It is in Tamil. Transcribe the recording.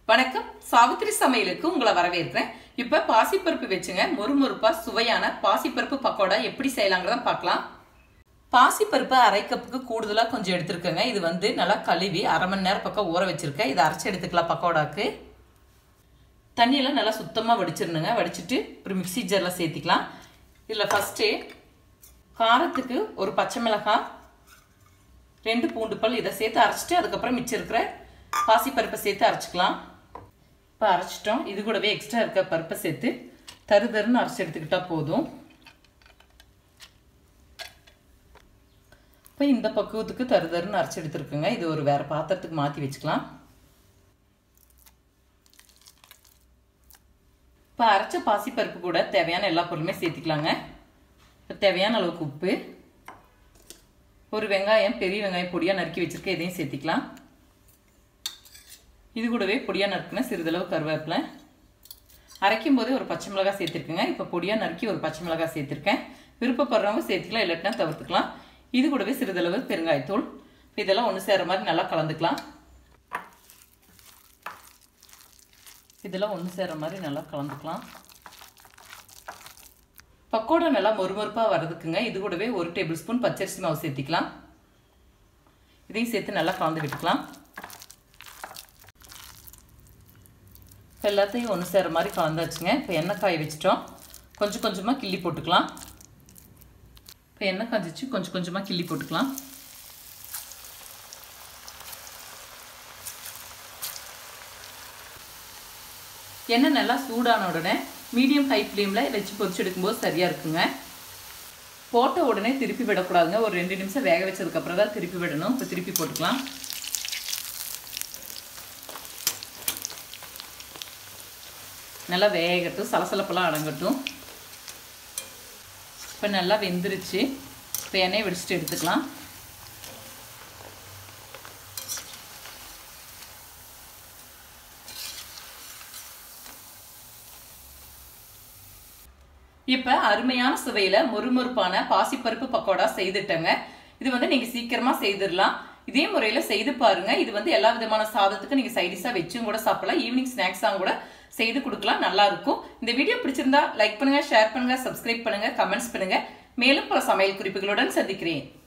வணக்கம் சாவித்திரி சமையலுக்கு உங்களை வரவேற்கிறேன் இப்ப பாசிப்பருப்பு வச்சுங்க மொறுமொறுப்பா சுவையான பாசிப்பருப்பு பக்கோடா எப்படி செய்யலாங்கிறத பார்க்கலாம் பாசிப்பருப்பு அரை கப்புக்கு கூடுதலாக கொஞ்சம் எடுத்துருக்கேங்க இது வந்து நல்லா கழுவி அரை மணி நேரம் பக்கம் ஊற வச்சிருக்கேன் இதை அரைச்சி எடுத்துக்கலாம் பக்கோடாக்கு தண்ணியெல்லாம் நல்லா சுத்தமாக வடிச்சிடணுங்க வடிச்சிட்டு ஒரு மிக்சி ஜாரில் சேர்த்திக்கலாம் இதில் ஃபஸ்ட்டு காரத்துக்கு ஒரு பச்சை மிளகாய் ரெண்டு பூண்டு பல் இதை சேர்த்து அரைச்சிட்டு அதுக்கப்புறம் மிச்சம் இருக்கிற பாசிப்பருப்பை சேர்த்து அரைச்சிக்கலாம் இப்போ அரைச்சிட்டோம் இது கூடவே எக்ஸ்ட்ரா இருக்க பருப்பை சேர்த்து தரு தருன்னு அரைச்சி எடுத்துக்கிட்டா போதும் இப்போ இந்த பக்குவத்துக்கு தரு தருன்னு அரைச்சி எடுத்துருக்குங்க இது ஒரு வேறு பாத்திரத்துக்கு மாற்றி வச்சுக்கலாம் இப்போ அரைச்ச பாசிப்பருப்பு கூட தேவையான எல்லா பொருளுமே சேர்த்திக்கலாங்க இப்போ தேவையான அளவுக்கு உப்பு ஒரு வெங்காயம் பெரிய வெங்காயம் பொடியாக நறுக்கி வச்சுருக்கேன் இதையும் சேர்த்திக்கலாம் இது கூடவே பொடியாக நறுக்குன சிறிதளவு கருவேப்பிலை அரைக்கும் போதே ஒரு பச்சை மிளகாய் சேர்த்துருக்குங்க இப்போ பொடியாக நறுக்கி ஒரு பச்சை மிளகாய் சேர்த்துருக்கேன் விருப்பப்படுறவங்க சேர்த்துக்கலாம் இல்லாட்டினா தவிர்த்துக்கலாம் இது கூடவே சிறிதளவு பெருங்காயத்தூள் இதெல்லாம் ஒன்று சேர மாதிரி நல்லா கலந்துக்கலாம் இதெல்லாம் ஒன்று சேர மாதிரி நல்லா கலந்துக்கலாம் பக்கோடா நல்லா மொறுமொறுப்பாக வர்றதுக்குங்க இது கூடவே ஒரு டேபிள் ஸ்பூன் பச்சரிசி மாவு சேர்த்திக்கலாம் இதையும் சேர்த்து நல்லா கலந்து விட்டுக்கலாம் இப்போ எல்லாத்தையும் ஒன்று சேர மாதிரி கலந்தாச்சுங்க இப்போ எண்ணெய் காய வச்சிட்டோம் கொஞ்சம் கொஞ்சமாக கிள்ளி போட்டுக்கலாம் இப்போ எண்ணெய் காஞ்சிச்சு கொஞ்சம் கொஞ்சமாக கிள்ளி போட்டுக்கலாம் எண்ணெய் நல்லா சூடான உடனே மீடியம் ஹை ஃப்ளேமில் வச்சு பொரிச்சு எடுக்கும்போது சரியாக இருக்குங்க போட்ட உடனே திருப்பி விடக்கூடாதுங்க ஒரு ரெண்டு நிமிஷம் வேக வச்சதுக்கப்புறம் தான் திருப்பி விடணும் இப்போ திருப்பி போட்டுக்கலாம் நல்லா வேகட்டும் சலசலப்பெல்லாம் அடங்கட்டும் இப்போ நல்லா வெந்துருச்சு இப்போ எண்ணெயை வடிச்சிட்டு எடுத்துக்கலாம் இப்போ அருமையான சுவையில் மொறுமொறுப்பான பாசிப்பருப்பு பக்கோடா செய்துட்டேங்க இது வந்து நீங்கள் சீக்கிரமாக செய்திடலாம் இதே முறையில் செய்து பாருங்க இது வந்து எல்லா விதமான சாதத்துக்கும் நீங்கள் சைடிஷாக வச்சும் கூட சாப்பிடலாம் ஈவினிங் ஸ்நாக்ஸாக கூட செய்து கொடுக்கலாம் நல்லா இருக்கும் இந்த வீடியோ பிடிச்சிருந்தா லைக் பண்ணுங்க ஷேர் பண்ணுங்க சப்ஸ்கிரைப் பண்ணுங்க கமெண்ட்ஸ் பண்ணுங்க மேலும் பல சமையல் குறிப்புகளுடன் சந்திக்கிறேன்